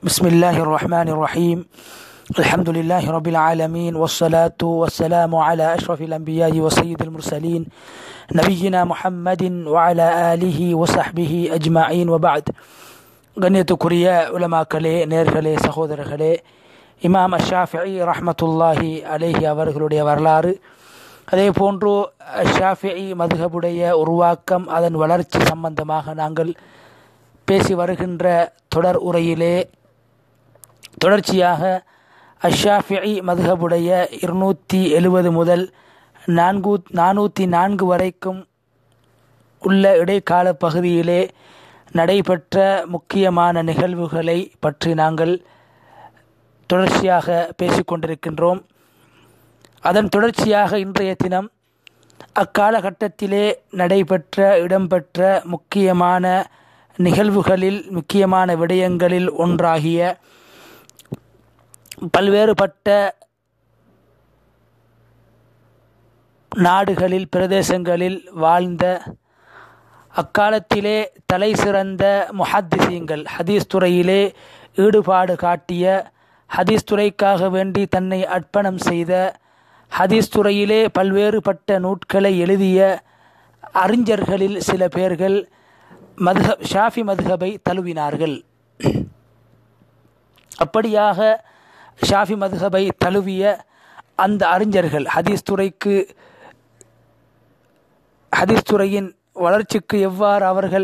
بسم الله الرحمن الرحيم الحمد لله رب العالمين والصلاة والسلام على أشرف الأنبياء وسيد المرسلين نبينا محمد وعلى آله وصحبه أجمعين وبعد கண்ணியத்துக்குரிய உலமாக்களே நேர்களே சகோதரர்களே இமாம் அஷாஃபி ரஹ்மத்துல்லாஹி அலேஹி அவர்களுடைய வரலாறு அதே போன்று ஷாஃபி மதுகபுடைய உருவாக்கம் அதன் வளர்ச்சி சம்பந்தமாக நாங்கள் பேசி வருகின்ற தொடர் உரையிலே தொடர்ச்சியாக அஷாஃபி மதுகபுடைய இருநூற்றி எழுபது முதல் நான்கு நானூற்றி நான்கு வரைக்கும் உள்ள இடைக்கால பகுதியிலே நடைபெற்ற முக்கியமான நிகழ்வுகளை பற்றி நாங்கள் தொடர்ச்சியாக பேசிக்கொண்டிருக்கின்றோம் அதன் தொடர்ச்சியாக இன்றைய தினம் அக்காலகட்டத்திலே நடைபெற்ற இடம்பெற்ற முக்கியமான நிகழ்வுகளில் முக்கியமான விடயங்களில் ஒன்றாகிய பல்வேறுபட்ட நாடுகளில் பிரதேசங்களில் வாழ்ந்த அக்காலத்திலே தலை சிறந்த முஹத்திசீங்கள் ஹதீஸ் துறையிலே ஈடுபாடு காட்டிய ஹதீஸ் துறைக்காக வேண்டி தன்னை அர்ப்பணம் செய்த ஹதீஸ் துறையிலே பல்வேறுபட்ட நூட்களை எழுதிய அறிஞர்களில் சில பேர்கள் மதுஹப் ஷாஃபி மதுஹபை தழுவினார்கள் அப்படியாக ஷாஃபி மதுஹபை தழுவிய அந்த அறிஞர்கள் ஹதீஸ் துறைக்கு ஹதீஸ் துறையின் வளர்ச்சிக்கு எவ்வாறு அவர்கள்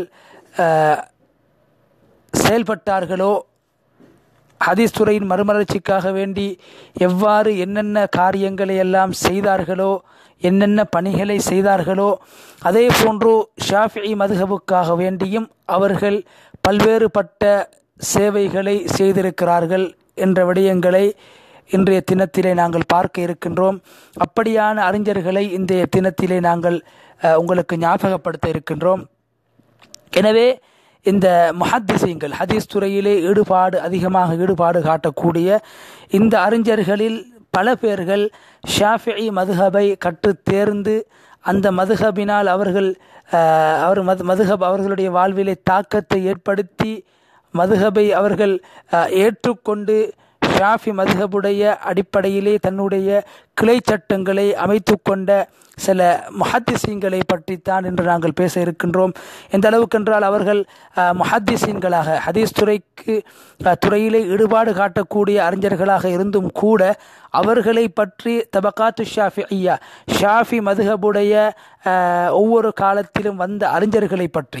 செயல்பட்டார்களோ ஹதீஸ் துறையின் மறுமலர்ச்சிக்காக வேண்டி எவ்வாறு என்னென்ன காரியங்களை எல்லாம் செய்தார்களோ என்னென்ன பணிகளை செய்தார்களோ அதே போன்று ஷாஃபி மதுஹபுக்காக வேண்டியும் அவர்கள் பல்வேறுபட்ட சேவைகளை செய்திருக்கிறார்கள் என்ற விடயங்களை இன்றைய தினத்திலே நாங்கள் பார்க்க இருக்கின்றோம் அப்படியான அறிஞர்களை இன்றைய தினத்திலே நாங்கள் உங்களுக்கு ஞாபகப்படுத்த இருக்கின்றோம் எனவே இந்த முஹத்திசீங்கள் ஹதீஸ் துறையிலே ஈடுபாடு அதிகமாக ஈடுபாடு காட்டக்கூடிய இந்த அறிஞர்களில் பல பேர்கள் ஷாஃபி மதுஹபை கற்று தேர்ந்து அந்த மதுஹபினால் அவர்கள் அவர் மது மதுஹப் அவர்களுடைய வாழ்விலே தாக்கத்தை ஏற்படுத்தி மதுஹபை அவர்கள் ஏற்றுக்கொண்டு ஷாஃபி மதுஹபுடைய அடிப்படையிலே தன்னுடைய கிளை சட்டங்களை அமைத்து கொண்ட சில முஹத்திசீன்களை பற்றித்தான் இன்று நாங்கள் பேச இருக்கின்றோம் எந்த அளவுக்கென்றால் அவர்கள் முஹத்திசீன்களாக ஹதீஸ் துறைக்கு துறையிலே ஈடுபாடு காட்டக்கூடிய அறிஞர்களாக இருந்தும் கூட அவர்களை பற்றி தபகாத்து ஷாஃபி ஐயா ஷாஃபி மதுஹபுடைய ஒவ்வொரு காலத்திலும் வந்த அறிஞர்களை பற்றி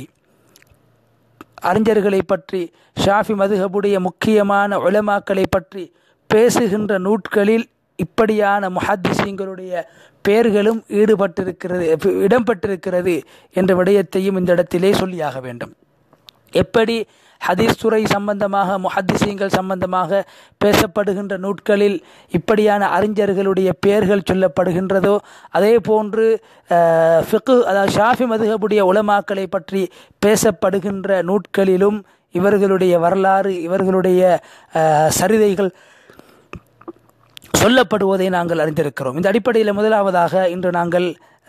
அறிஞர்களை பற்றி ஷாஃபி மதுஹபுடைய முக்கியமான உலமாக்களை பற்றி பேசுகின்ற நூட்களில் இப்படியான முஹத்திசீங்களுடைய பெயர்களும் ஈடுபட்டிருக்கிறது இடம்பெற்றிருக்கிறது என்ற விடயத்தையும் இந்த இடத்திலே சொல்லியாக வேண்டும் எப்படி ஹதீஸ் துறை சம்பந்தமாக முஹத்திசீங்கள் சம்பந்தமாக பேசப்படுகின்ற நூட்களில் இப்படியான அறிஞர்களுடைய பெயர்கள் சொல்லப்படுகின்றதோ அதே போன்று ஃபிக்கு அதாவது ஷாஃபி மதுகபுடைய உலமாக்களை பற்றி பேசப்படுகின்ற நூட்களிலும் இவர்களுடைய வரலாறு இவர்களுடைய சரிதைகள் சொல்லப்படுவதை நாங்கள் அறிந்திருக்கிறோம் இந்த அடிப்படையில் முதலாவதாக இன்று நாங்கள்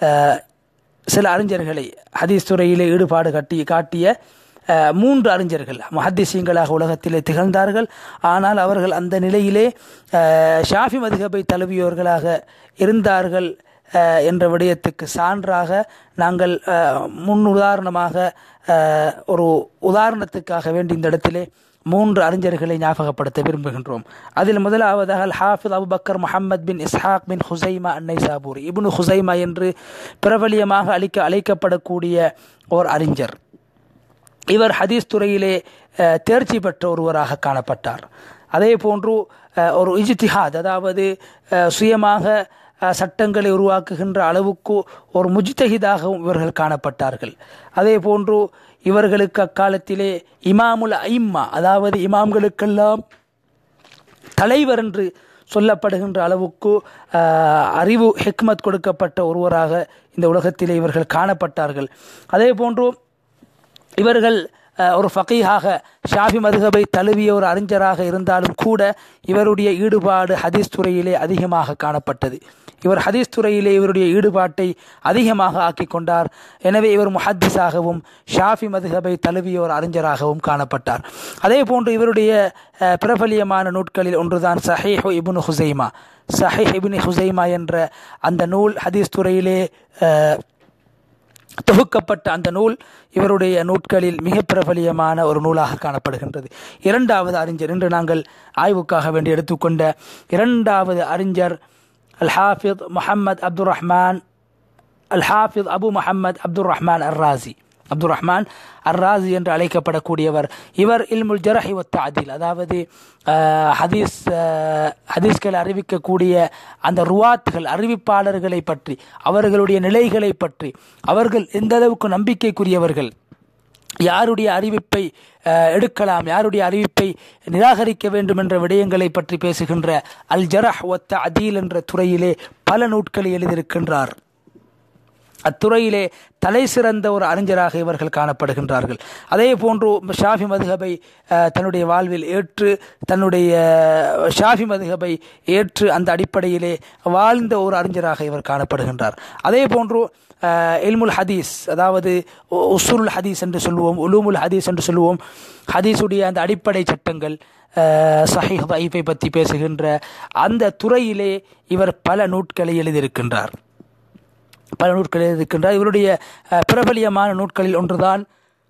சில அறிஞர்களை ஹதீஸ் துறையிலே ஈடுபாடு கட்டி காட்டிய மூன்று அறிஞர்கள் மஹத்திசீங்களாக உலகத்திலே திகழ்ந்தார்கள் ஆனால் அவர்கள் அந்த நிலையிலே ஷாஃபி மதுகபை தழுவியவர்களாக இருந்தார்கள் என்ற விடயத்துக்கு சான்றாக நாங்கள் முன் உதாரணமாக ஒரு உதாரணத்துக்காக வேண்டி இந்த இடத்திலே மூன்று அறிஞர்களை ஞாபகப்படுத்த விரும்புகின்றோம் அதில் முதலாவதாக அல் ஹாஃபித் அபுபக்கர் முஹம்மத் பின் இஸ்ஹாக் பின் ஹுசைமா அன்னை சாபூரி இப்னு ஹுசைமா என்று பிரபலியமாக அளிக்க அழைக்கப்படக்கூடிய ஓர் அறிஞர் இவர் ஹதீஸ் துறையிலே தேர்ச்சி பெற்ற ஒருவராக காணப்பட்டார் அதே போன்று ஒரு இஜ்திஹாத் அதாவது சுயமாக சட்டங்களை உருவாக்குகின்ற அளவுக்கு ஒரு முஜ்தஹிதாகவும் இவர்கள் காணப்பட்டார்கள் அதே போன்று இவர்களுக்கு அக்காலத்திலே இமாமுல் ஐம்மா அதாவது இமாம்களுக்கெல்லாம் தலைவர் என்று சொல்லப்படுகின்ற அளவுக்கு அறிவு ஹெக்மத் கொடுக்கப்பட்ட ஒருவராக இந்த உலகத்திலே இவர்கள் காணப்பட்டார்கள் அதே போன்று இவர்கள் அஹ், ஒரு ஃபகீஹாக ஷாஃபி மதுஹபை தழுவிய ஒரு அறிஞராக இருந்தாலும் கூட இவருடைய ஈடுபாடு ஹதீஸ் துறையிலே அதிகமாக காணப்பட்டது இவர் ஹதீஸ் துறையிலே இவருடைய ஈடுபாட்டை அதிகமாக ஆக்கிக் கொண்டார் எனவே இவர் முஹத்திஸாகவும் ஷாஃபி மதுஹபை தழுவிய ஒரு அறிஞராகவும் காணப்பட்டார் அதே போன்று இவருடைய அஹ், பிரபலியமான நூட்களில் ஒன்றுதான் சஹீஹு இப்னு ஹுசைமா சஹீஹ் இப்னு ஹுசைமா என்ற அந்த நூல் ஹதீஸ் துறையிலே அஹ், தொகுக்கப்பட்ட அந்த நூல் இவருடைய நூட்களில் மிக பிரபலியமான ஒரு நூலாக காணப்படுகின்றது இரண்டாவது அறிஞர் இன்று நாங்கள் ஆய்வுக்காக வேண்டி எடுத்துக்கொண்ட இரண்டாவது அறிஞர் அல் ஹாஃபித் முஹம்மத் அப்துல் ரஹ்மான் அல் ஹாஃபித் அபு முஹம்மத் அப்துல் ரஹ்மான் அர் ராசி அப்துல் ரஹ்மான் அர் ராசி என்று அழைக்கப்படக்கூடியவர் இவர் இல்முல் ஜரஹி ஒத்த அதில் அதாவது அஹ், ஹதீஸ் அஹ், ஹதீஸ்களை அறிவிக்கக்கூடிய அந்த ருவாத்துகள் அறிவிப்பாளர்களை பற்றி அவர்களுடைய நிலைகளை பற்றி அவர்கள் எந்த அளவுக்கு நம்பிக்கைக்குரியவர்கள் யாருடைய அறிவிப்பை அஹ், எடுக்கலாம் யாருடைய அறிவிப்பை நிராகரிக்க வேண்டும் என்ற விடயங்களை பற்றி பேசுகின்ற அல் ஜரஹ் ஒத்த அதீல் என்ற துறையிலே பல நூட்களை எழுதியிருக்கின்றார் அத்துறையிலே தலை சிறந்த ஒரு அறிஞராக இவர்கள் காணப்படுகின்றார்கள் அதே போன்று ஷாஃபி மதுஹபை அஹ், தன்னுடைய வாழ்வில் ஏற்று தன்னுடைய ஷாஃபி மதுஹபை ஏற்று அந்த அடிப்படையிலே வாழ்ந்த ஒரு அறிஞராக இவர் காணப்படுகின்றார் அதே போன்று அஹ், இல்முல் ஹதீஸ் அதாவது உ- உசூலுல் ஹதீஸ் என்று சொல்லுவோம் உலூமுல் ஹதீஸ் என்று சொல்லுவோம் ஹதீஸுடைய அந்த அடிப்படை சட்டங்கள் அஹ், சஹீஹ் தைஃபை பற்றி பேசுகின்ற அந்த துறையிலே இவர் பல நூட்களை எழுதியிருக்கின்றார் பல நூட்கள் இருக்கின்றார் இவருடைய அஹ், பிரபலியமான நூட்களில் ஒன்றுதான்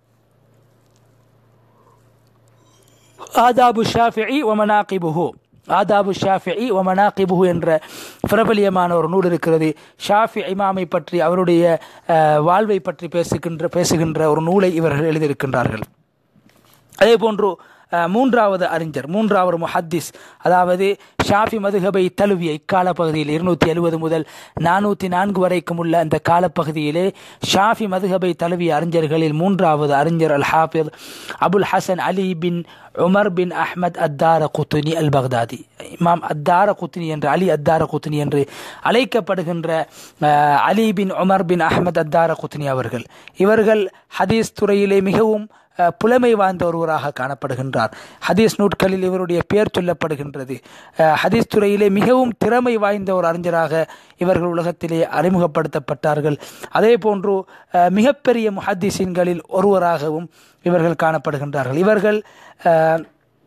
ஆதாபு ஷாஃபிஇ ஒமனாகிபுஹு ஆதாபு ஷாஃபிஇ ஒமனாகிபுஹு என்ற பிரபலியமான ஒரு நூல் இருக்கிறது ஷாஃபி இமாமை பற்றி அவருடைய அஹ், வாழ்வை பற்றி பேசுகின்ற பேசுகின்ற ஒரு நூலை இவர்கள் எழுதியிருக்கின்றார்கள் அதே போன்று அஹ், மூன்றாவது அறிஞர் மூன்றாவது முஹத்திஸ் அதாவது ஷாஃபி மதுஹபை தழுவிய இக்கால பகுதியில் இருநூத்தி எழுபது முதல் நானூற்றி நான்கு வரைக்கும் உள்ள அந்த காலப்பகுதியிலே ஷாஃபி மதுஹபை தழுவிய அறிஞர்களில் மூன்றாவது அறிஞர் அல் ஹாஃபித் அபுல் ஹசன் அலி பின் உமர் பின் அஹ்மத் அத்தார குத்துனி அல் பக்தாதி இமாம் அத்தார குத்துனி என்று அலி அத்தார குத்துனி என்று அழைக்கப்படுகின்ற அஹ், அலி பின் உமர் பின் அஹ்மத் அத்தார குத்துனி அவர்கள் இவர்கள் ஹதீஸ் துறையிலே மிகவும் அஹ், புலமை வாய்ந்த ஒருவராக காணப்படுகின்றார் ஹதீஸ் நூட்களில் இவருடைய பெயர் சொல்லப்படுகின்றது அஹ், ஹதீஸ் துறையிலே மிகவும் திறமை வாய்ந்த ஒரு அறிஞராக இவர்கள் உலகத்திலே அறிமுகப்படுத்தப்பட்டார்கள் அதே போன்று அஹ், மிகப்பெரிய முஹத்திசீன்களில் ஒருவராகவும் இவர்கள் காணப்படுகின்றார்கள் இவர்கள் அஹ்,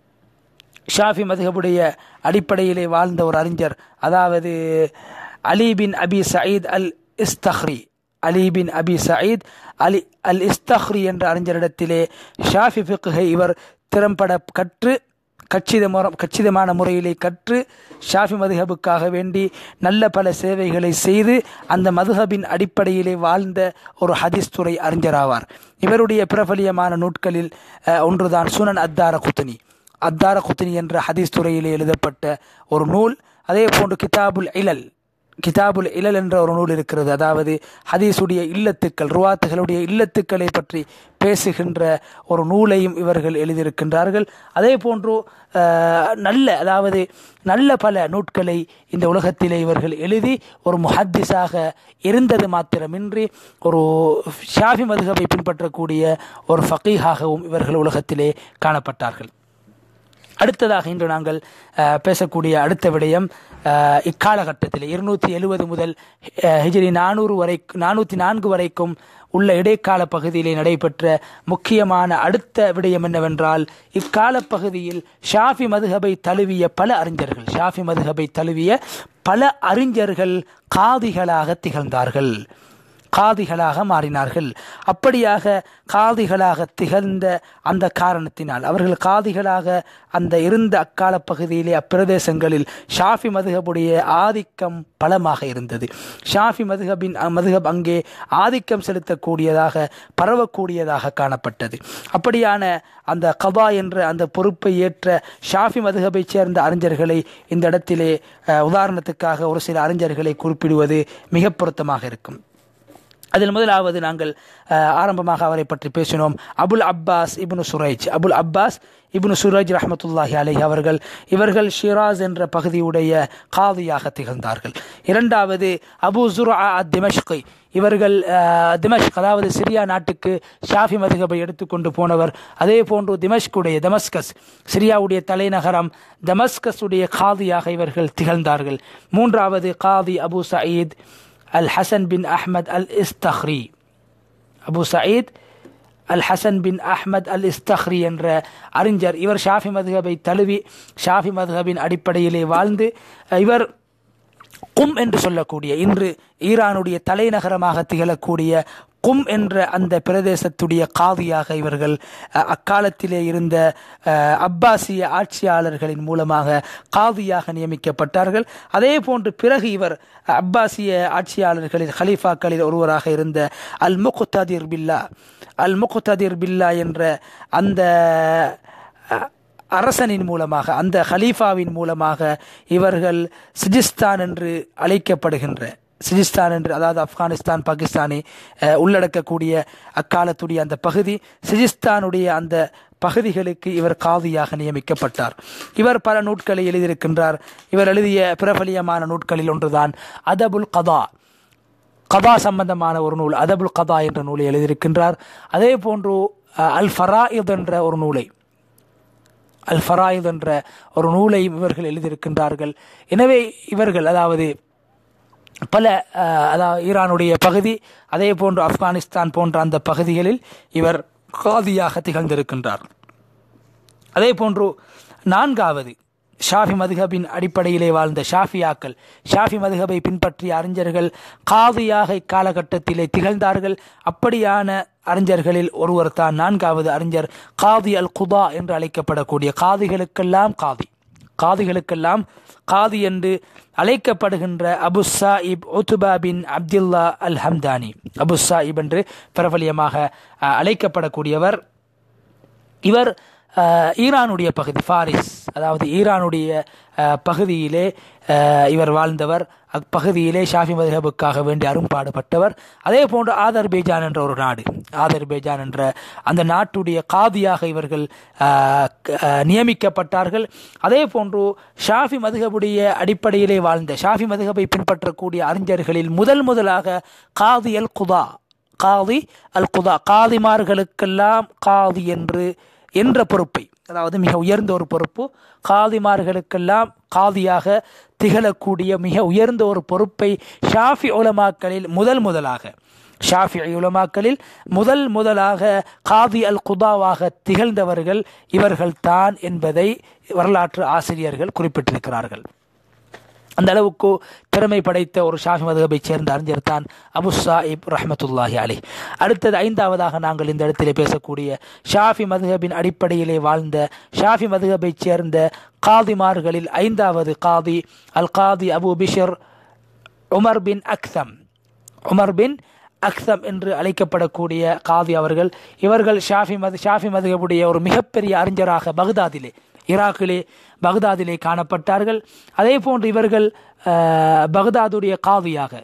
ஷாஃபி மதுஹபுடைய அடிப்படையிலே வாழ்ந்த ஒரு அறிஞர் அதாவது அலி பின் அபி சயீத் அல் இஸ்தஹ்ரி அலி பின் அபி சயீத் அலி அல் இஸ்தஹ்ரி என்ற அறிஞரிடத்திலே ஷாஃபி ஃபிக்ஹை இவர் திறம்பட கற்று கச்சித முற- கச்சிதமான முறையிலே கற்று ஷாஃபி மதுஹபுக்காக வேண்டி நல்ல பல சேவைகளை செய்து அந்த மதுஹபின் அடிப்படையிலே வாழ்ந்த ஒரு ஹதீஸ் துறை அறிஞராவார் இவருடைய பிரபலியமான நூட்களில் அஹ், ஒன்றுதான் சுனன் அத்தார குத்துனி அத்தார குத்தினி என்ற ஹதீஸ் துறையிலே எழுதப்பட்ட ஒரு நூல் அதே போன்று கிதாபுல் இலல் கிதாபுல் இலல் என்ற ஒரு நூல் இருக்கிறது அதாவது ஹதீஸுடைய இல்லத்துக்கள் ருவாத்துகளுடைய இல்லத்துக்களை பற்றி பேசுகின்ற ஒரு நூலையும் இவர்கள் எழுதியிருக்கின்றார்கள் அதே போன்று அஹ், நல்ல அதாவது நல்ல பல நூட்களை இந்த உலகத்திலே இவர்கள் எழுதி ஒரு முஹத்திஸாக இருந்தது மாத்திரமின்றி ஒரு ஷாஃபி மதுகபை பின்பற்றக்கூடிய ஒரு ஃபகீஹாகவும் இவர்கள் உலகத்திலே காணப்பட்டார்கள் அடுத்ததாக இன்று நாங்கள் அஹ், பேசக்கூடிய அடுத்த விடயம் அஹ், இக்காலகட்டத்தில் இருநூற்றி எழுபது முதல் அஹ், ஹிஜ்ரி நானூறு வரை நானூற்றி நான்கு வரைக்கும் உள்ள இடைக்கால பகுதியிலே நடைபெற்ற முக்கியமான அடுத்த விடயம் என்னவென்றால் இக்கால பகுதியில் ஷாஃபி மதுஹபை தழுவிய பல அறிஞர்கள் ஷாஃபி மதுஹபை தழுவிய பல அறிஞர்கள் காதிகளாக திகழ்ந்தார்கள் காதிகளாக மாறினார்கள் அப்படியாக காதிகளாக திகழ்ந்த அந்த காரணத்தினால் அவர்கள் காதிகளாக அந்த இருந்த அக்கால பகுதியிலே அப்பிரதேசங்களில் ஷாஃபி மதுஹபுடைய ஆதிக்கம் பலமாக இருந்தது ஷாஃபி மதுஹபின் மதுஹப் அங்கே ஆதிக்கம் செலுத்தக்கூடியதாக பரவக்கூடியதாக காணப்பட்டது அப்படியான அந்த கபா என்ற அந்த பொறுப்பை ஏற்ற ஷாஃபி மதுஹபைச் சேர்ந்த அறிஞர்களை இந்த இடத்திலே அஹ், உதாரணத்துக்காக ஒரு சில அறிஞர்களை குறிப்பிடுவது மிக பொருத்தமாக இருக்கும் அதில் முதலாவது நாங்கள் அஹ், ஆரம்பமாக அவரை பற்றி பேசினோம் அபுல் அப்பாஸ் இப்னு சுரைஜ் அபுல் அப்பாஸ் இப்னு சுரைஜ் ரஹ்மத்துல்லாஹி அலைஹி அவர்கள் இவர்கள் ஷிராஸ் என்ற பகுதியுடைய காதியாக திகழ்ந்தார்கள் இரண்டாவது அபு ஜுரா அத் திமஷ்கி இவர்கள் அஹ், திமஷ்க் அதாவது சிரியா நாட்டுக்கு ஷாஃபி மதுகபை எடுத்துக்கொண்டு போனவர் அதே போன்று திமஷ்குடைய தமஸ்கஸ் சிரியாவுடைய தலைநகரம் தமஸ்கஸுடைய காதியாக இவர்கள் திகழ்ந்தார்கள் மூன்றாவது காதி Abu Said al Hasan bin Ahmad al Istakhri Abu Said al Hasan bin Ahmad al Istakhri என்ற அறிஞர் இவர் ஷாஃபி மதுஹபை தழுவி ஷாஃபி மதுஹபின் அடிப்படையிலே வாழ்ந்து இவர் கும் என்று சொல்லக்கூடிய இன்று ஈரானுடைய தலைநகரமாக திகழக்கூடிய கும் என்ற அந்த பிரதேசத்துடைய காதியாக இவர்கள் அஹ், அக்காலத்திலே இருந்த அஹ், அப்பாசிய ஆட்சியாளர்களின் மூலமாக காதியாக நியமிக்கப்பட்டார்கள் அதே போன்று பிறகு இவர் அப்பாசிய ஆட்சியாளர்களில் ஹலீஃபாக்களில் ஒருவராக இருந்த அல் முக்ததிர் பில்லா அல் முக்ததிர் பில்லா என்ற அந்த அஹ், அரசனின் மூலமாக அந்த ஹலீஃபாவின் மூலமாக இவர்கள் சிஜிஸ்தான் என்று அழைக்கப்படுகின்ற சிஜிஸ்தான் என்று அதாவது ஆப்கானிஸ்தான் பாகிஸ்தானை அஹ், உள்ளடக்கக்கூடிய அக்காலத்துடைய அந்த பகுதி சிஜிஸ்தானுடைய அந்த பகுதிகளுக்கு இவர் காதியாக நியமிக்கப்பட்டார் இவர் பல நூட்களை எழுதியிருக்கின்றார் இவர் எழுதிய பிரபலியமான நூட்களில் ஒன்றுதான் அதபுல் கதா கதா சம்பந்தமான ஒரு நூல் அதபுல் கதா என்ற நூலை எழுதியிருக்கின்றார் அதே போன்று அஹ், அல் ஃபராயித் என்ற ஒரு நூலை அல் ஃபராயித் என்ற ஒரு நூலை இவர்கள் எழுதியிருக்கின்றார்கள் எனவே இவர்கள் அதாவது பல அஹ், அதாவது ஈரானுடைய பகுதி அதே போன்று ஆப்கானிஸ்தான் போன்ற அந்த பகுதிகளில் இவர் காதியாக திகழ்ந்திருக்கின்றார் அதே போன்று நான்காவது ஷாஃபி மதுஹபின் அடிப்படையிலே வாழ்ந்த ஷாஃபியாக்கள் ஷாஃபி மதுஹபை பின்பற்றிய அறிஞர்கள் காதியாக இக்காலகட்டத்திலே திகழ்ந்தார்கள் அப்படியான அறிஞர்களில் ஒருவர் தான் நான்காவது அறிஞர் காதி அல் குதா என்று அழைக்கப்படக்கூடிய காதிகளுக்கெல்லாம் காதி காதிகளுக்கெல்லாம் காதி என்று அழைக்கப்படுகின்ற அபு சாயிப் உத்துபா பின் அப்துல்லா அல் ஹம்தானி அபு சாயிப் என்று பிரபலியமாக அஹ், அழைக்கப்படக்கூடியவர் இவர் அஹ், ஈரானுடைய பகுதி ஃபாரிஸ் அதாவது ஈரானுடைய அஹ், பகுதியிலே அஹ், இவர் வாழ்ந்தவர் அப்பகுதியிலே ஷாஃபி மதுஹபுக்காக வேண்டி அரும்பாடுபட்டவர் அதே போன்று ஆதர்பேஜான் என்ற ஒரு நாடு ஆதர்பேஜான் என்ற அந்த நாட்டுடைய காதியாக இவர்கள் அஹ், க- அஹ், நியமிக்கப்பட்டார்கள் அதே போன்று ஷாஃபி மதுஹபுடைய அடிப்படையிலே வாழ்ந்த ஷாஃபி மதுஹபை பின்பற்றக்கூடிய அறிஞர்களில் முதல் முதலாக காதி அல் குதா காதி அல் குதா காதிமார்களுக்கெல்லாம் காதி என்று என்ற பொறுப்பை அதாவது மிக உயர்ந்த ஒரு பொறுப்பு காதிமார்களுக்கெல்லாம் காதியாக திகழக்கூடிய மிக உயர்ந்த ஒரு பொறுப்பை ஷாஃபி உலமாக்களில் முதல் முதலாக ஷாஃபி உலமாக்களில் முதல் முதலாக காதி அல் குதாவாக திகழ்ந்தவர்கள் இவர்கள்தான் என்பதை வரலாற்று ஆசிரியர்கள் குறிப்பிட்டிருக்கிறார்கள் அந்த அளவுக்கு திறமை படைத்த ஒரு ஷாஃபி மதுகபை சேர்ந்த அறிஞர் தான் அபு சாயிப் ரஹமத்துல்லாஹி அலி அடுத்தது ஐந்தாவதாக நாங்கள் இந்த இடத்திலே பேசக்கூடிய ஷாஃபி மதுஹபின் அடிப்படையிலே வாழ்ந்த ஷாஃபி மதுஹபை சேர்ந்த காதிமார்களில் ஐந்தாவது காதி அல் காதி Abu Bishr Umar bin Aksam Umar bin Aksam என்று அழைக்கப்படக்கூடிய காதி அவர்கள் இவர்கள் ஷாஃபி மது ஷாஃபி மதுகபுடைய ஒரு மிகப்பெரிய அறிஞராக பக்தாதிலே ஈராக்கிலே பக்தாதிலே காணப்பட்டார்கள் அதே போன்று இவர்கள் அஹ், பக்தாதுடைய காதியாக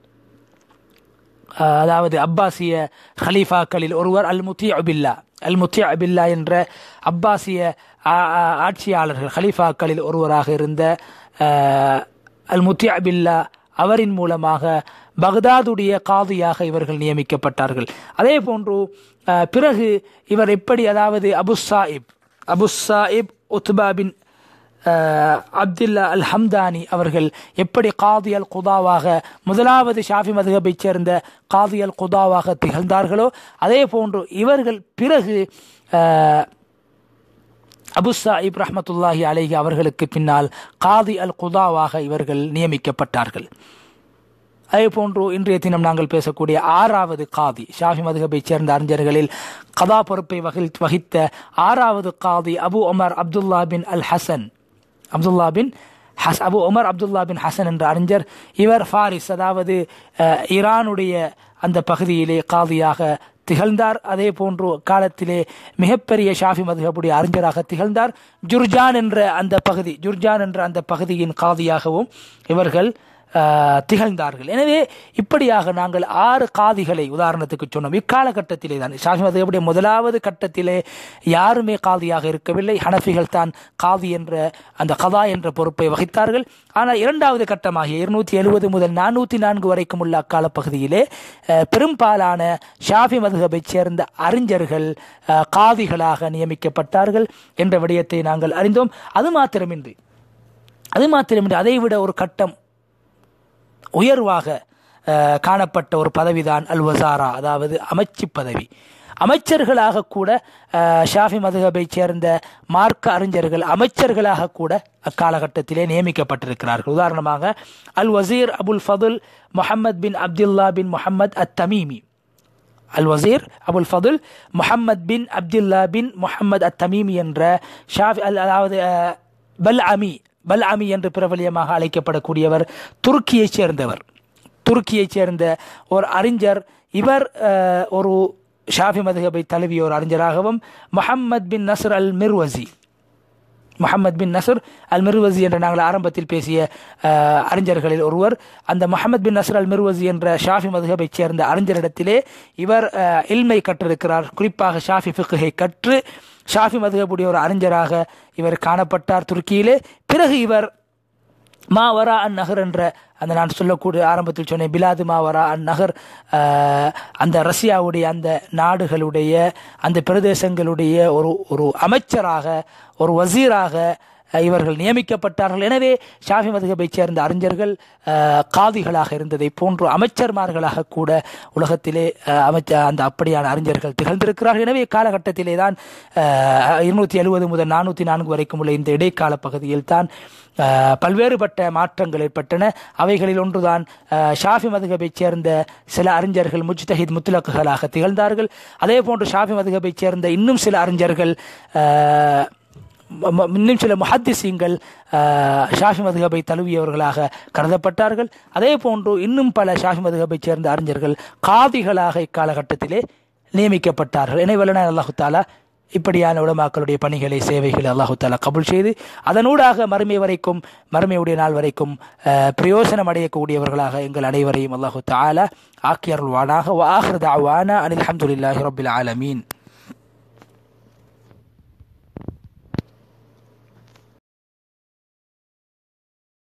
அஹ், அதாவது அப்பாசிய ஹலீஃபாக்களில் ஒருவர் அல் முத்தி அபில்லா அல் முத்தி அபில்லா என்ற அப்பாசிய ஆ- ஆ- ஆட்சியாளர்கள் ஹலீஃபாக்களில் ஒருவராக இருந்த அஹ், அல் முத்தி அபில்லா அவரின் மூலமாக பக்தாதுடைய காதியாக இவர்கள் நியமிக்கப்பட்டார்கள் அதே போன்று அஹ், பிறகு இவர் எப்படி அதாவது அபு சாயிப் அபு சாயிப் உத்பா பின் அஹ், அப்துல்லா அல் ஹம்தானி அவர்கள் எப்படி காதி அல் குதாவாக முதலாவது ஷாஃபி மதுகபைச் சேர்ந்த காதி அல் குதாவாக திகழ்ந்தார்களோ அதே போன்று இவர்கள் பிறகு அஹ், அபு சாயிப் ரஹமத்துல்லாஹி அலைஹி அவர்களுக்கு பின்னால் காதி அல் குதாவாக இவர்கள் நியமிக்கப்பட்டார்கள் அதே போன்று இன்றைய தினம் நாங்கள் பேசக்கூடிய ஆறாவது காதி ஷாஃபி மதுகபைச் சேர்ந்த அறிஞர்களில் கதா பொறுப்பை வகில் வகித்த ஆறாவது காதி Abu Umar Abdullah bin al Hasan Abdullah bin Has Abu Umar Abdullah bin Hasan என்ற அறிஞர் இவர் ஃபாரிஸ் அதாவது அஹ், ஈரானுடைய அந்த பகுதியிலே காதியாக திகழ்ந்தார் அதே போன்று காலத்திலே மிகப்பெரிய ஷாஃபி மதுகபுடைய அறிஞராக திகழ்ந்தார் ஜுர்ஜான் என்ற அந்த பகுதி ஜுர்ஜான் என்ற அந்த பகுதியின் காதியாகவும் இவர்கள் அஹ், திகழ்ந்தார்கள் எனவே இப்படியாக நாங்கள் ஆறு காதிகளை உதாரணத்துக்கு சொன்னோம் இக்காலகட்டத்திலே தான் ஷாஃபி மதுகபுடைய முதலாவது கட்டத்திலே யாருமே காதியாக இருக்கவில்லை ஹனஃபிகள் தான் காதி என்ற அந்த கதா என்ற பொறுப்பை வகித்தார்கள் ஆனால் இரண்டாவது கட்டமாகிய இருநூத்தி எழுபது முதல் நானூற்றி நான்கு வரைக்கும் உள்ள அக்கால பகுதியிலே அஹ், பெரும்பாலான ஷாஃபி மதுகபைச் சேர்ந்த அறிஞர்கள் அஹ், காதிகளாக நியமிக்கப்பட்டார்கள் என்ற விடயத்தை நாங்கள் அறிந்தோம் அது மாத்திரமின்றி அது மாத்திரமின்றி அதைவிட ஒரு கட்டம் உயர்வாக அஹ், காணப்பட்ட ஒரு பதவிதான் அல் வசாரா அதாவது அமைச்சு பதவி அமைச்சர்களாக கூட அஹ், ஷாஃபி மதுகபை சேர்ந்த மார்க்க அறிஞர்கள் அமைச்சர்களாக கூட அக்காலகட்டத்திலே நியமிக்கப்பட்டிருக்கிறார்கள் உதாரணமாக அல் Wazir Abul Fadl Muhammad bin Abdullah bin Muhammad at Tamimi al Wazir Abul Fadl Muhammad bin Abdullah bin Muhammad at Tamimi என்ற ஷாஃபி அல் அதாவது அஹ், பல் அமி பல் அமி என்று பிரபலியமாக அழைக்கப்படக்கூடியவர் துருக்கியைச் சேர்ந்தவர் துருக்கியைச் சேர்ந்த ஒரு அறிஞர் இவர் அஹ், ஒரு ஷாஃபி மதுகபை தழுவிய ஒரு அறிஞராகவும் Muhammad bin Nasr al Marwazi Muhammad bin Nasr al Marwazi என்ற நாங்கள் ஆரம்பத்தில் பேசிய அஹ், அறிஞர்களில் ஒருவர் அந்த Muhammad bin Nasr al Marwazi என்ற ஷாஃபி மதுகபைச் சேர்ந்த அறிஞரிடத்திலே இவர் அஹ், இல்மை கற்றிருக்கிறார் குறிப்பாக ஷாஃபி ஃபிக்குகை கற்று ஷாஃபி மதுகபுடைய ஒரு அறிஞராக இவர் காணப்பட்டார் துருக்கியிலே பிறகு இவர் மாவரா அன் நகர் என்ற அந்த நான் சொல்லக்கூடிய ஆரம்பத்தில் சொன்னேன் பிலாது மாவரா அன் நகர் ஆஹ், அந்த ரஷ்யாவுடைய அந்த நாடுகளுடைய அந்த பிரதேசங்களுடைய ஒரு ஒரு அமைச்சராக ஒரு வசீராக அஹ், இவர்கள் நியமிக்கப்பட்டார்கள் எனவே ஷாஃபி மதுகபைச் சேர்ந்த அறிஞர்கள் அஹ், காதிகளாக இருந்ததை போன்று அமைச்சர்மார்களாக கூட உலகத்திலே அஹ், அமைச்ச அந்த அப்படியான அறிஞர்கள் திகழ்ந்திருக்கிறார்கள் எனவே காலகட்டத்திலே தான் இருநூத்தி எழுபது முதல் நானூற்றி நான்கு வரைக்கும் உள்ள இந்த இடைக்கால பகுதியில் தான் அஹ், பல்வேறுபட்ட மாற்றங்கள் ஏற்பட்டன அவைகளில் ஒன்றுதான் அஹ், ஷாஃபி மதுகபைச் சேர்ந்த சில அறிஞர்கள் முஜ்தஹித் முத்துலக்குகளாக திகழ்ந்தார்கள் அதே போன்று ஷாஃபி மதுகபைச் சேர்ந்த இன்னும் சில அறிஞர்கள் அஹ், ம- ம- இன்னும் சில முஹத்திசீங்கள் ஷாஃபி மதுகபை தழுவியவர்களாக கருதப்பட்டார்கள் அதே போன்று இன்னும் பல ஷாஃபி மதுகபைச் சேர்ந்த அறிஞர்கள் காதிகளாக இக்காலகட்டத்திலே நியமிக்கப்பட்டார்கள் எனவே வல்லனா அல்லாஹு தாலா இப்படியான உலமாக்களுடைய பணிகளை சேவைகளை அல்லாஹு தாலா கபுல் செய்து அதனூடாக மறுமை வரைக்கும் மறுமையுடைய நாள் வரைக்கும் அஹ், பிரயோசனம் அடையக்கூடியவர்களாக எங்கள் அனைவரையும் அல்லாஹு தாலா ஆக்கியருள்வானாக வாஹிர் தாவானா அனில் அஹமதுல்லாஹி ரபில் ஆலமீன்